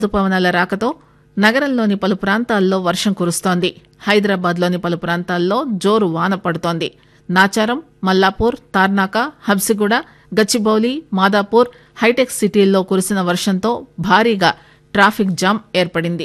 రుతుపవనాల రాకతో నగరంలోని పలు ప్రాంతాల్లో వర్షం కురుస్తోంది హైదరాబాద్లోని పలు ప్రాంతాల్లో జోరు వాన పడుతోంది నాచారం మల్లాపూర్ తార్నాక హబ్సిగూడ గచ్చిబౌలి మాదాపూర్ హైటెక్ సిటీల్లో కురిసిన వర్షంతో భారీగా ట్రాఫిక్ జామ్ ఏర్పడింది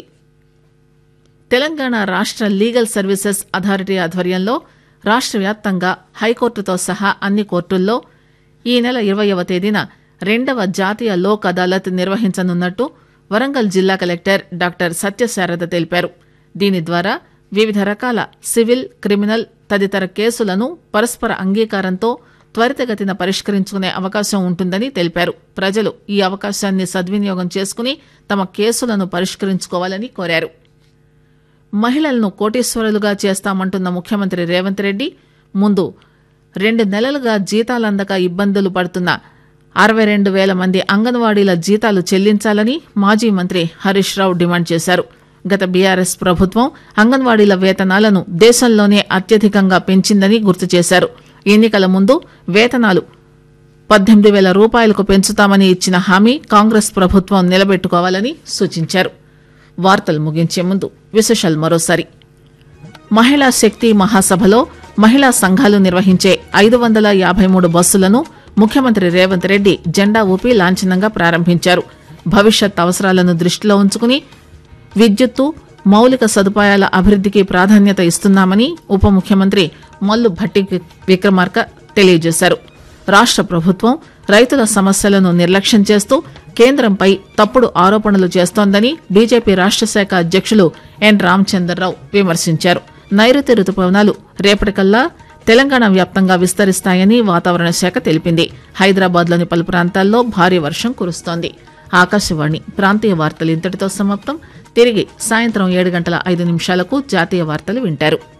తెలంగాణ రాష్ట లీగల్ సర్వీసెస్ అథారిటీ ఆధ్వర్యంలో రాష్ట వ్యాప్తంగా హైకోర్టుతో సహా అన్ని కోర్టుల్లో ఈ నెల ఇరవయవ తేదీన రెండవ జాతీయ లోక్ అదాలత్ నిర్వహించనున్నట్టు వరంగల్ జిల్లా కలెక్టర్ డాక్టర్ సత్యశారద తెలిపారు దీని ద్వారా వివిధ రకాల సివిల్ క్రిమినల్ తదితర కేసులను పరస్పర అంగీకారంతో త్వరితగతిన పరిష్కరించుకునే అవకాశం ఉంటుందని తెలిపారు ప్రజలు ఈ అవకాశాన్ని సద్వినియోగం చేసుకుని తమ కేసులను పరిష్కరించుకోవాలని కోరారు మహిళలను కోటీశ్వరులుగా చేస్తామంటున్న ముఖ్యమంత్రి రేవంత్ రెడ్డి ముందు రెండు నెలలుగా జీతాలందక ఇబ్బందులు పడుతున్న అరవై రెండు వేల మంది అంగన్వాడీల జీతాలు చెల్లించాలని మాజీ మంత్రి హరీష్ రావు డిమాండ్ చేశారు గత బీఆర్ఎస్ ప్రభుత్వం అంగన్వాడీల వేతనాలను దేశంలోనే అత్యధికంగా పెంచిందని గుర్తు చేశారు ఎన్నికల ముందు వేతనాలు పద్దెనిమిది వేల రూపాయలకు పెంచుతామని ఇచ్చిన హామీ కాంగ్రెస్ ప్రభుత్వం నిలబెట్టుకోవాలని సూచించారు వార్తలు ముగించే ముందు విశేషాలు మరోసారి మహిళా శక్తి మహాసభలో మహిళా సంఘాలు నిర్వహించే ఐదు వందల యాభై మూడు బస్సులను ముఖ్యమంత్రి రేవంత్ రెడ్డి జెండా ఊపి లాంఛనంగా ప్రారంభించారు భవిష్యత్ అవసరాలను దృష్టిలో ఉంచుకుని విద్యుత్తు మౌలిక సదుపాయాల అభివృద్దికి ప్రాధాన్యత ఇస్తున్నామని ఉప ముఖ్యమంత్రి మల్లు భట్టి విక్రమార్క తెలియజేశారు రాష్ట ప్రభుత్వం రైతుల సమస్యలను నిర్లక్ష్యం చేస్తూ కేంద్రంపై తప్పుడు ఆరోపణలు చేస్తోందని బీజేపీ రాష్ట శాఖ అధ్యక్షులు ఎన్ రామచంద్రరావు విమర్శించారు నైరుతి రుతుపవనాలు రేపటికల్లా తెలంగాణ వ్యాప్తంగా విస్తరిస్తాయని వాతావరణ శాఖ తెలిపింది హైదరాబాద్లోని పలు ప్రాంతాల్లో భారీ వర్షం కురుస్తోంది ఆకాశవాణి ప్రాంతీయ వార్తలు ఇంతటితో సమాప్తం తిరిగి సాయంత్రం ఏడు గంటల ఐదు నిమిషాలకు జాతీయ వార్తలు వింటారు